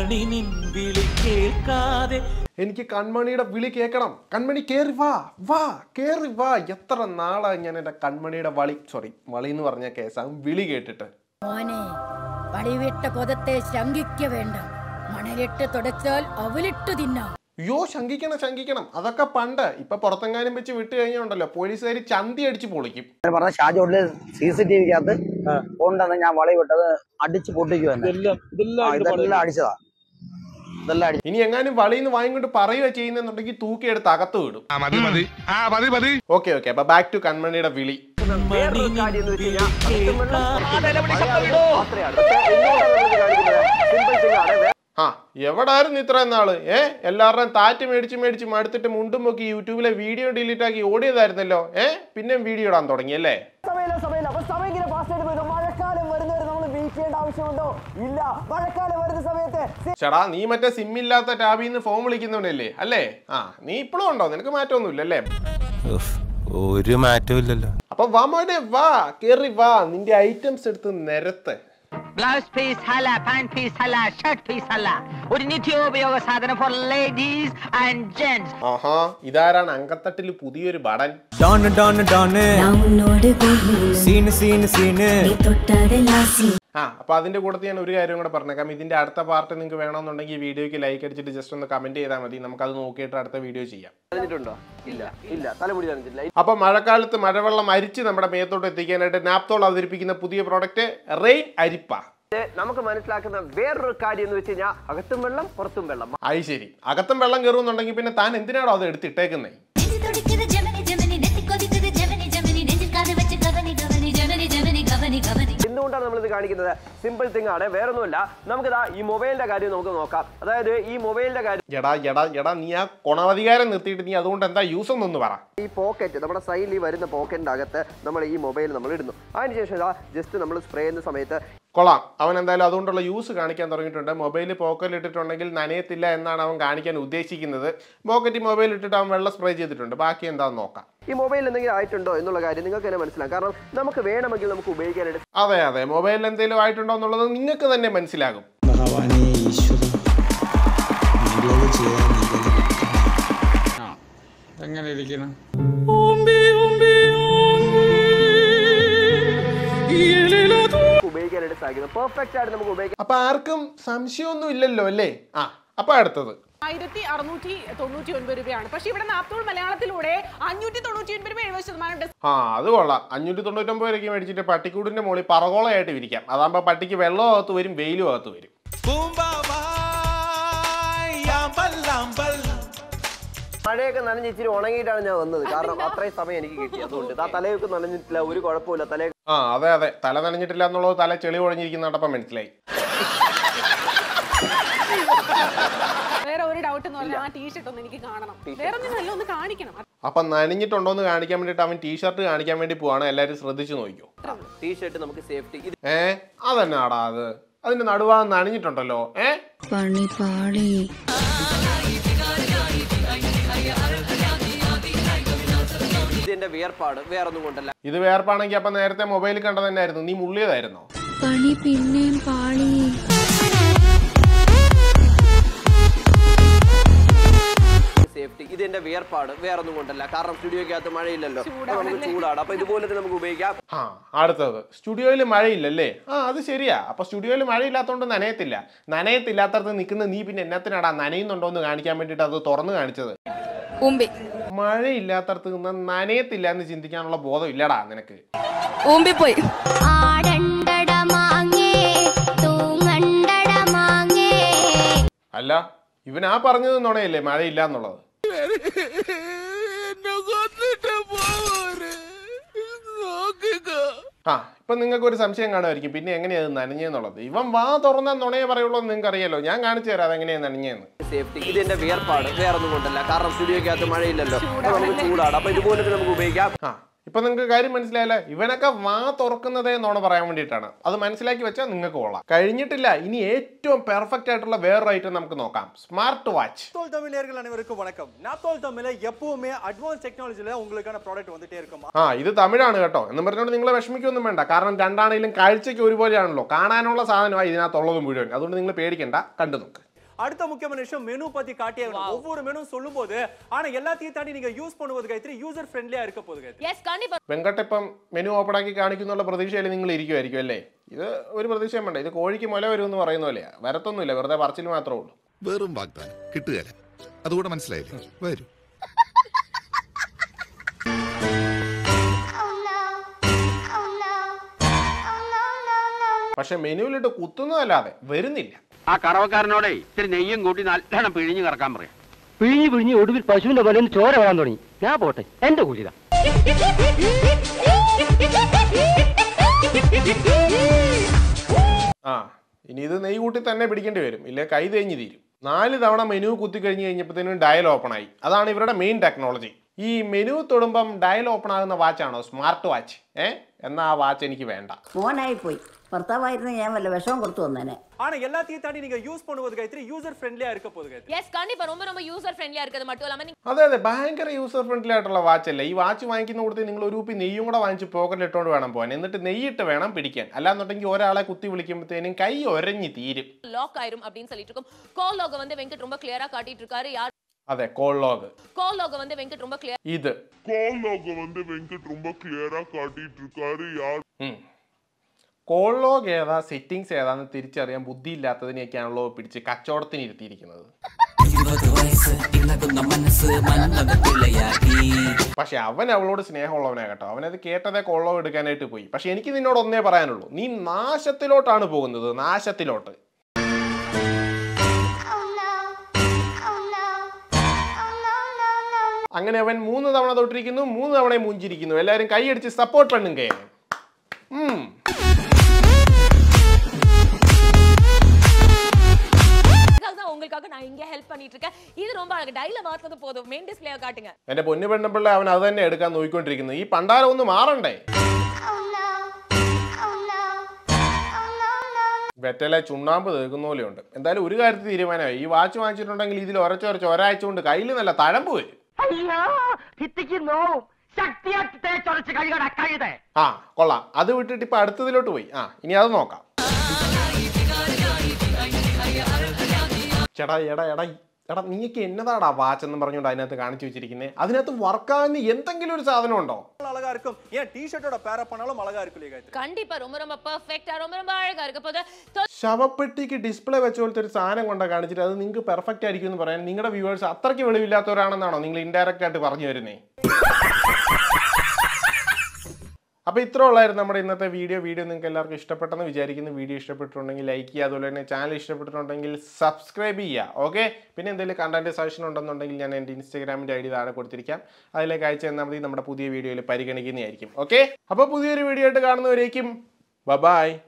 കൺമണി നിൻ വിളി കേൾക്കാതെ എനിക്ക് കൺമണിയുടെ വിളി കേൾക്കണം കൺമണി കേറി വാ വാ കേറി വാ എത്ര നാളായി ഞാൻ എൻ്റെ കൺമണിയുടെ വളി സോറി വളി എന്ന് പറഞ്ഞ കേസാകും വിളി കേട്ടിട്ട് മോനെ പടിവിട്ട കൊതത്തെ ശങ്കിക്ക വേണ്ട മണലിട്ട് തുടച്ചാൽ അവലിട്ട് തിന്നാം അയ്യോ ശങ്കിക്കണം ശങ്കിക്കണം അതൊക്കെ പണ്ട് ഇപ്പൊ പുറത്തെങ്ങാനും വെച്ച് വിട്ട് കഴിഞ്ഞുണ്ടല്ലോ പോലീസുകാർ ചന്തി അടിച്ച് പൊളിക്കും ഞാൻ പറഞ്ഞ ഷാജോട്ടില് സി സി ടി വിക്കകത്ത് കൊണ്ടുവന്ന് ഞാൻ വളി വിട്ടത് അടിച്ച് പൊട്ടിക്കുവോ എന്നെ. ആ, ഇതെല്ലാം അടിച്ചതാ ഇതെല്ലാം അടിച്ചു ഇനി എങ്ങാനും വളിന്ന് വാങ്ങിക്കൊണ്ട് പറയുക ചെയ്യുന്നുണ്ടെങ്കിൽ തൂക്കിയെടുത്ത് അകത്ത് വിടും മതി മതി ആ മതി മതി ഓക്കെ ഓക്കെ അപ്പൊ ബാക്ക് ടു കൺമണിയുടെ വിളി കൺമണി നിൻ വിളി കേൾക്കാതെ ആ എവിടായിരുന്നു ഇത്രയും നാള് ഏ എല്ലാവരുടെയും താറ്റ് മേടിച്ച് മേടിച്ച് മടുത്തിട്ട് മുണ്ടും പൊക്കി യൂട്യൂബിലെ വീഡിയോ ഡിലീറ്റ് ആക്കി ഓടിയതായിരുന്നല്ലോ ഏ പിന്നെ വീഡിയോ ഇടാൻ തുടങ്ങി അല്ലേ സമയമില്ല സമയമില്ല അപ്പൊ സമയം ഇങ്ങനെ ഫാസ്റ്റ് ആയിട്ട് പോയത് മഴക്കാലം വരുന്നവരെ നമ്മൾ വെയിറ്റ് ചെയ്യേണ്ട ആവശ്യമുണ്ടോ ഇല്ല മഴക്കാലം വരുന്ന സമയത്ത് ചേടാ നീ മറ്റേ സിം ഇല്ലാത്ത ടാബിൽ നിന്ന് ഫോൺ വിളിക്കുന്നവനല്ലേ അല്ലേ ആ നീ ഇപ്പോഴും ഉണ്ടോ നിനക്ക് മാറ്റമൊന്നുമില്ല അല്ലേ ഒരു മാറ്റവും ഇല്ലല്ലോ അപ്പൊ വാ മോനെ വാ കേറി വാ നിന്റെ ഐറ്റംസ് എടുത്ത് നിരത്ത് ബ്ലൗസ് പീസ് അല്ല പാന്റ് പീസ് അല്ല ഷർട്ട് പീസ് അല്ല ഒരു നിത്യോപയോഗ സാധനം ഫോർ ലേഡീസ് ആൻഡ് ജെന്റ്സ് ആഹാ ഇതാരാണ് അങ്കത്തട്ടിൽ പുതിയൊരു ബടൻ don don don scene scene scene ആ അപ്പൊ അതിന്റെ കൂട്ടത്തിൽ ഞാൻ ഒരു കാര്യം കൂടെ പറഞ്ഞേക്കാം ഇതിന്റെ അടുത്ത പാർട്ട് നിങ്ങൾക്ക് വേണമെന്നുണ്ടെങ്കിൽ ഈ വീഡിയോക്ക് ലൈക്ക് അടിച്ചിട്ട് ജസ്റ്റ് ഒന്ന് കമന്റ് ചെയ്താൽ മതി നമുക്കത് നോക്കിയിട്ട് അടുത്ത വീഡിയോ ചെയ്യാം ഇല്ല ഇല്ല തലമുടി നനഞ്ഞിട്ടില്ല അപ്പൊ മഴക്കാലത്ത് മഴവെള്ളം അരിച്ച് നമ്മുടെ മേത്തോട്ട് എത്തിക്കാനായിട്ട് നാപ്തോൾ അവതരിപ്പിക്കുന്ന പുതിയ പ്രോഡക്റ്റ് റെയിൻ അരിപ്പ ഇത് നമുക്ക് മനസ്സിലാക്കുന്ന വേറൊരു കാര്യം എന്ന് വെച്ച് കഴിഞ്ഞാൽ അകത്തും വെള്ളം പുറത്തും വെള്ളം അത് ശരി അകത്തും വെള്ളം കയറുന്നുണ്ടെങ്കിൽ പിന്നെ താൻ എന്തിനാണോ അത് എടുത്തിട്ടേക്കുന്നേ എന്തുകൊണ്ടാണ് നമ്മൾ ഇത് കാണിക്കുന്നത് സിമ്പിൾ തിങ് ആണ് വേറൊന്നുമില്ല നമുക്കിതാ ഈ മൊബൈലിന്റെ കാര്യം നമുക്ക് നോക്കാം അതായത് ഈ മൊബൈലിന്റെ കാര്യം എടാ എടാ എടാ നീ ആ ഗുണവധികാരം നിർത്തിയിട്ട് നീ അതുകൊണ്ട് എന്താ യൂസ് എന്നൊന്ന് പറ ഈ പോക്കറ്റ് നമ്മുടെ സൈഡിൽ ഈ വരുന്ന പോക്കറ്റിന്റെ അകത്ത് നമ്മൾ ഈ മൊബൈൽ നമ്മൾ ഇടുന്നു അതിനുശേഷം ഇതാ ജസ്റ്റ് നമ്മൾ സ്പ്രേ ചെയ്യുന്ന സമയത്ത് കൊള്ളാം അവൻ എന്തായാലും അതുകൊണ്ടുള്ള യൂസ് കാണിക്കാൻ തുടങ്ങിയിട്ടുണ്ട് മൊബൈൽ പോക്കറ്റിൽ ഇട്ടിട്ടുണ്ടെങ്കിൽ നനയത്തില്ല എന്നാണ് അവൻ കാണിക്കാൻ ഉദ്ദേശിക്കുന്നത് പോക്കറ്റിൽ മൊബൈൽ ഇട്ടിട്ട് അവൻ വെള്ളം സ്പ്രേ ചെയ്തിട്ടുണ്ട് ബാക്കി എന്താണെന്ന് നോക്കാം ഈ മൊബൈൽ എന്തെങ്കിലും ആയിട്ടുണ്ടോ എന്നുള്ള കാര്യം നിങ്ങൾക്ക് തന്നെ മനസ്സിലാക്കാം കാരണം നമുക്ക് വേണമെങ്കിൽ നമുക്ക് ഉപയോഗിക്കാനായിട്ട് അതെ അതെ മൊബൈലിൽ എന്തെങ്കിലും ആയിട്ടുണ്ടോ എന്നുള്ളത് നിങ്ങൾക്ക് തന്നെ മനസ്സിലാകും ഭഗവാനെ ഈശ്വര നല്ലത് ചെയ്യാൻ എങ്ങനെ ഇരിക്കണം ഉപയോഗിക്കാനായിട്ട് സാധിക്കുന്നത് പെർഫെക്റ്റ് ആയിട്ട് നമുക്ക് ഉപയോഗിക്കാൻ അപ്പൊ ആർക്കും സംശയമൊന്നും ഇല്ലല്ലോ അല്ലേ ആ അപ്പൊ അടുത്തത് ആയിരത്തി അറുന്നൂറ്റി തൊണ്ണൂറ്റി ഒൻപത് രൂപയാണ് പക്ഷെ ഇവിടെ നാപ്തോൾ മലയാളത്തിലൂടെ അഞ്ഞൂറ്റി തൊണ്ണൂറ്റി ഒൻപത് രൂപ എഴുപത് ശതമാനം ഡിസ്കൗണ്ട് ആ അത് കൊള്ളാം അഞ്ഞൂറ്റി തൊണ്ണൂറ്റൊമ്പത് രൂപയ്ക്ക് മേടിച്ചിട്ട് പട്ടിക്കൂടിന്റെ മുകളിൽ പറകോളയായിട്ട് വിരിക്കാം അതാകുമ്പോൾ പട്ടിക്ക് വെള്ളവും അകത്ത് വരും വെയിലും അകത്ത് വരും മഴയൊക്കെ നനഞ്ഞ് ഇച്ചിരി ഉണങ്ങിയിട്ടാണ് ഞാൻ വന്നത് കാരണം അത്രയും സമയം എനിക്ക് കിട്ടി അതുകൊണ്ട് ആ തലയൊക്കെ നനഞ്ഞിട്ടില്ല ഒരു കുഴപ്പമില്ല തല ആ അതെ അതെ തല നനഞ്ഞിട്ടില്ല എന്നുള്ളത് തല ചെളി ഒഴിഞ്ഞിരിക്കുന്ന കണ്ടപ്പം മനസ്സിലായി വേറെ ഒരു ഡൗട്ട് എന്ന് പറഞ്ഞാൽ ആ ടീഷർട്ട് ഒന്ന് എനിക്ക് കാണണം വേറെ ഒന്നും ഒന്ന് കാണിക്കണം അപ്പൊ നനഞ്ഞിട്ടുണ്ടോ എന്ന് കാണിക്കാൻ വേണ്ടിയിട്ട് അവൻ ടീഷർട്ട് കാണിക്കാൻ വേണ്ടി പോവാണ് എല്ലാവരും ശ്രദ്ധിച്ചു നോക്കിയോ ടീഷർട്ട് നമുക്ക് സേഫ്റ്റി ഇത് ഏ അതെന്നാടാ അത് അതിന്റെ നടുവാൻ നനഞ്ഞിട്ടുണ്ടല്ലോ ഏ പണി പാളി ഇതിന്റെ വിയർപ്പാട് വേറെ ഒന്നും കൊണ്ടല്ല ഇത് വേർപ്പാണെങ്കിൽ അപ്പൊ നേരത്തെ മൊബൈലിൽ കണ്ടത് തന്നെയായിരുന്നു നീ മുള്ളിയതായിരുന്നോ പണി പിന്നെയും പാളി സേഫ്റ്റി ഇതിന്റെ വിയർപ്പാട് വേറെ ഒന്നും കൊണ്ടല്ല കാരണം സ്റ്റുഡിയോക്കകത്ത് മഴയില്ലല്ലോ അപ്പൊ നമുക്ക് ചൂടാണ് അപ്പൊ ഇതുപോലെ തന്നെ നമുക്ക് ഉപയോഗിക്കാം ആ അടുത്തത് സ്റ്റുഡിയോയിൽ മഴയില്ലല്ലേ ആ അത് ശരിയാ അപ്പൊ സ്റ്റുഡിയോയിൽ മഴയില്ലാത്തതുകൊണ്ട് നനയത്തില്ല നനയത്തില്ലാത്തടത്ത് നിൽക്കുന്ന നീ പിന്നെ എന്നത്തിനാടാ നനയുന്നുണ്ടോ എന്ന് കാണിക്കാൻ വേണ്ടിയിട്ട് അത് തുറന്നു കാണിച്ചത് ഊമ്പി മഴയില്ലാത്തടത്ത് നിന്ന് നനയത്തില്ല എന്ന് ചിന്തിക്കാനുള്ള ബോധം ഇല്ലടാ നിനക്ക് ഊമ്പിപ്പോയി ആടണ്ടട മാങ്ങേ തൂങ്ങണ്ടട മാങ്ങേ അല്ല ഇവൻ ആ പറഞ്ഞത് നുണയല്ലേ മഴയില്ല എന്നുള്ളത് ആ ഇപ്പൊ നിങ്ങൾക്ക് ഒരു സംശയം കാണുമായിരിക്കും പിന്നെ എങ്ങനെയാ അത് നനഞ്ഞെന്നുള്ളത് ഇവൻ വാ തുറന്ന നുണയെ പറയുള്ളൂ എന്ന് നിങ്ങൾക്ക് അറിയാലോ ഞാൻ കാണിച്ചു തരാം അതെങ്ങനെയാ നനഞ്ഞെന്ന് സേഫ്റ്റി ഇതിന്റെ വിയർപ്പാട് വേറെ ഒന്നും കൊണ്ടല്ല കാരണം സ്റ്റുഡിയോക്കകത്ത് മഴയില്ലല്ലോ അപ്പൊ നമുക്ക് ചൂടാണ് അപ്പൊ ഇതുപോലെ തന്നെ നമുക്ക് ഉപയോഗിക്കാം ആ ഇപ്പൊ നിങ്ങൾക്ക് കാര്യം മനസ്സിലായല്ലേ ഇവനൊക്കെ വാ തുറക്കുന്നതേ നോണ പറയാൻ വേണ്ടിയിട്ടാണ് അത് മനസ്സിലാക്കി വെച്ചാൽ നിങ്ങൾക്ക് കൊള്ളാം കഴിഞ്ഞിട്ടില്ല ഇനി ഏറ്റവും പെർഫെക്റ്റ് ആയിട്ടുള്ള വേറൊരു ഐറ്റം നമുക്ക് നോക്കാം സ്മാർട്ട് வாட்ச் நாப்தோல் தமிழ் நேர்கள் அனைவருக்கும் வணக்கம் நாப்தோல் தமிழ்ல எப்பவுமே அட்வான்ஸ் டெக்னாலஜில உங்களுக்கான ப்ராடக்ட் வந்துட்டே இருக்கும் ആ ഇത് തമിഴാണ് കേട്ടോ എന്ന് പറഞ്ഞുകൊണ്ട് നിങ്ങൾ വിഷമിക്കൊന്നും വേണ്ട കാരണം രണ്ടാണെങ്കിലും കാഴ്ചയ്ക്ക് ഒരുപോലെയാണല്ലോ കാണാനുള്ള സാധനമായി ഇതിനകത്തുള്ളത് മുഴുവൻ അതുകൊണ്ട് നിങ്ങൾ പേടിക്കണ്ട കണ്ടു നോക്ക് அடுத்த முக்கியமான விஷயம் மெனு பத்தி காட்டியே ஆகணும். ஒவ்வொரு மெனு சொல்லும் போது ஆனா எல்லாத்தையும் தாண்டி நீங்க யூஸ் பண்ணுவது கைத்திரி யூசர் ஃப்ரெண்ட்லியா இருக்க போகுது கைத்திரி യെസ് കണ്ടിപ്പാ വെങ്കട്ട ഇപ്പം മെനു ഓപ്പൺ ആക്കി കാണിക്കുന്നുള്ള പ്രതീക്ഷയിൽ നിങ്ങൾ ഇരിക്കുമായിരിക്കും അല്ലേ ഇത് ഒരു പ്രതീക്ഷയും വേണ്ട ഇത് കോഴിക്ക് മുല വരും എന്ന് പറയുന്ന പോലെയാ വരത്തൊന്നുമില്ല വെറുതെ പറച്ചിൽ മാത്രമേ ഉള്ളൂ വെറും വാഗ്ദാനം കിട്ടുകയില്ല അതുകൂടെ മനസ്സിലായില്ലേ വരൂ പക്ഷെ മെനുവിലിട്ട് കുത്തുന്നതല്ലാതെ വരുന്നില്ല ആ കറവക്കാരനോടെ ഇത്തിരി നെയ്യും കൂട്ടി നല്ലോണം പിഴിഞ്ഞ് കറക്കാൻ പറയാം പിഴിഞ്ഞ് പിഴിഞ്ഞ് ഒടുവിൽ പശുവിന്റെ പോലെ ചോര വരാൻ തുടങ്ങി ഞാൻ പോട്ടെ എന്റെ കൂലിത ആ ഇനി ഇത് നെയ് കൂട്ടി തന്നെ പിടിക്കേണ്ടി വരും ഇല്ലേ കൈ തേഞ്ഞ് തീരും നാല് തവണ മെനു കുത്തി കഴിഞ്ഞ് കഴിഞ്ഞപ്പോഴത്തേനും ഡയൽ ഓപ്പൺ ആയി അതാണ് ഇവരുടെ മെയിൻ ടെക്നോളജി ഈ മെനു തൊടുമ്പം ഡയൽ ഓപ്പൺ ആകുന്ന വാച്ചാണോ സ്മാർട്ട് വാച്ച് ഏ എന്നാ ആ വാച്ച് എനിക്ക് വേണ്ട മോനായി പോയി ഭർത്താവായിരുന്നു ഞാൻ വല്ല വിഷമം കൊടുത്തു വന്നേനെ ஆனா எல்லாத்தையும் தாண்டி நீங்க யூஸ் பண்ணுவது கைத்திரி யூசர் ஃப்ரெண்ட்லியா இருக்க போகுது கைத்திரி യെസ് കണ്ടിപ്പാ ரொம்ப ரொம்ப യൂസർ ഫ്രണ്ട്ലിയാ இருக்குது மட்டும் இல்லாம நீங்க അതെ അതെ ഭയങ്കര യൂസർ ഫ്രണ്ട്ലി ആയിട്ടുള്ള വാച്ച് അല്ലേ ഈ വാച്ച് വാങ്ങിക്കുന്ന കൂടത്തിൽ നിങ്ങൾ ഒരു കുപ്പി നെയ്യും കൂടെ വാങ്ങിച്ച് പോക്കറ്റിൽ ഇട്ടുകൊണ്ട് വേണം പോകാൻ എന്നിട്ട് നെയ്യിട്ട് വേണം പിടിക്കാൻ അല്ലാന്നുണ്ടെങ്കിൽ ഒരാളെ കുത്തി വിളിക്കുമ്പോഴത്തേനും കൈ ഒരഞ്ഞ് തീരും லாக் ஆயிரும் அப்படின்னு சொல்லிட்டு இருக்கோம் கால் லாக வந்து வெங்கட் ரொம்ப கிளியரா காட்டிட்டு இருக்காரு யார் അതെ കോൾ ലോഗ് கால் லாக வந்து வெங்கட் ரொம்ப கிளியர் ഇത് கால் லாக வந்து வெங்கட் ரொம்ப கிளியரா காட்டிட்டு இருக்காரு யார் കോൾ ലോഗ് ഏതാ സെറ്റിങ്സ് ഏതാന്ന് തിരിച്ചറിയാൻ ബുദ്ധിയില്ലാത്തതിനെയൊക്കെയാണല്ലോ പിടിച്ച് കച്ചവടത്തിന് ഇരുത്തിയിരിക്കുന്നത് പക്ഷെ അവൻ അവളോട് സ്നേഹമുള്ളവനാ കേട്ടോ അവനത് കേട്ടതേ കൊള്ളോ എടുക്കാനായിട്ട് പോയി പക്ഷെ എനിക്ക് നിന്നോട് ഒന്നേ പറയാനുള്ളൂ നീ നാശത്തിലോട്ടാണ് പോകുന്നത് നാശത്തിലോട്ട് അങ്ങനെ അവൻ മൂന്ന് തവണ തൊട്ടിരിക്കുന്നു മൂന്ന് തവണ മൂഞ്ചിരിക്കുന്നു എല്ലാവരും കൈയടിച്ച് സപ്പോർട്ട് പണ്ണുങ്ക ഉം தான் உங்களுக்காக நான் இங்க ஹெல்ப் பண்ணிட்டு இருக்கேன் இது ரொம்ப அழகு டைல மாத்துறது போதும் மெயின் டிஸ்ப்ளேவை காட்டுங்க എന്റെ പൊന്നു പെണ്ണുപിള്ള അവൻ അത് തന്നെ എടുക്കാൻ നോക്കിക്കൊണ്ടിരിക്കുന്നത് ഈ പണ്ടാരം ഒന്ന് മാറണ്ടേ വെറ്റലെ ചുണ്ണാമ്പ് തീർക്കുന്ന പോലെയുണ്ട് എന്തായാലും ഒരു കാര്യത്തിൽ തീരുമാനമായി ഈ വാച്ച് വാങ്ങിച്ചിട്ടുണ്ടെങ്കിൽ ഇതിൽ ഉരച്ചൊരച്ച് ഒരാഴ്ച കൊണ്ട് കയ്യിൽ നല്ല തഴമ്പ് വരും അയ്യോ ഭിത്തിക്ക് നോവും ശക്തിയാക്കി തേച്ചൊരച്ച് കഴുകട കഴുതേ ആ കൊള്ളാം അത് വിട്ടിട്ട് ഇപ്പൊ അടുത്തതിലോട്ട് പോയി ആ ഇനി അത് നോക്കാം ചേട്ടാ എടാ എടാ എടാ നീക്ക് എന്നതാടാ വാച്ച് എന്ന് പറഞ്ഞുകൊണ്ട് അതിനകത്ത് കാണിച്ചു വെച്ചിരിക്കുന്നത് അതിനകത്ത് വർക്കാവുന്ന എന്തെങ്കിലും ഒരു സാധനം ഉണ്ടോ அழகா இருக்கும் ஏன் டி ஷர்ட்டோட பேர பண்ணாலும் அழகா இருக்கு இல்லையா கைத்திரி கண்டிப்பா ரொம்ப ரொம்ப பெர்ஃபெக்ட்டா ரொம்ப ரொம்ப அழகா இருக்க போது ശവപ്പെട്ടിക്ക് ഡിസ്പ്ലേ വെച്ച പോലത്തെ ഒരു സാധനം കൊണ്ടാ കാണിച്ചിട്ട് അത് നിങ്ങൾക്ക് പെർഫെക്റ്റ് ആയിരിക്കും എന്ന് പറയാൻ നിങ്ങളുടെ വ്യൂവേഴ്സ് അത്രയ്ക്ക് വെളിവില്ലാത്തവരാണെന്നാണോ നിങ്ങൾ ഇൻഡയറക്റ്റ് ആയിട്ട് പറഞ്ഞു വരുന്നേ അപ്പോൾ ഇത്ര ഉള്ളായിരുന്നു നമ്മുടെ ഇന്നത്തെ വീഡിയോ വീഡിയോ നിങ്ങൾക്ക് എല്ലാവർക്കും ഇഷ്ടപ്പെട്ടെന്ന് വിചാരിക്കുന്നു വീഡിയോ ഇഷ്ടപ്പെട്ടിട്ടുണ്ടെങ്കിൽ ലൈക്ക് ചെയ്യുക അതുപോലെ തന്നെ ചാനൽ ഇഷ്ടപ്പെട്ടിട്ടുണ്ടെങ്കിൽ സബ്സ്ക്രൈബ് ചെയ്യുക ഓക്കെ പിന്നെ എന്തെങ്കിലും കണ്ടന്റ് സജഷൻ ഉണ്ടെന്നുണ്ടെങ്കിൽ ഞാൻ എൻ്റെ ഇൻസ്റ്റാഗ്രാമിൻ്റെ ഐ ഡി താഴെ കൊടുത്തിരിക്കാം അതിലേക്ക് അയച്ചു തന്നാൽ മതി നമ്മുടെ പുതിയ വീഡിയോയിൽ പരിഗണിക്കുന്നതായിരിക്കും ഓക്കെ അപ്പോൾ പുതിയൊരു വീഡിയോ ആയിട്ട് കാണുന്നവരേക്കും ബ ബായ്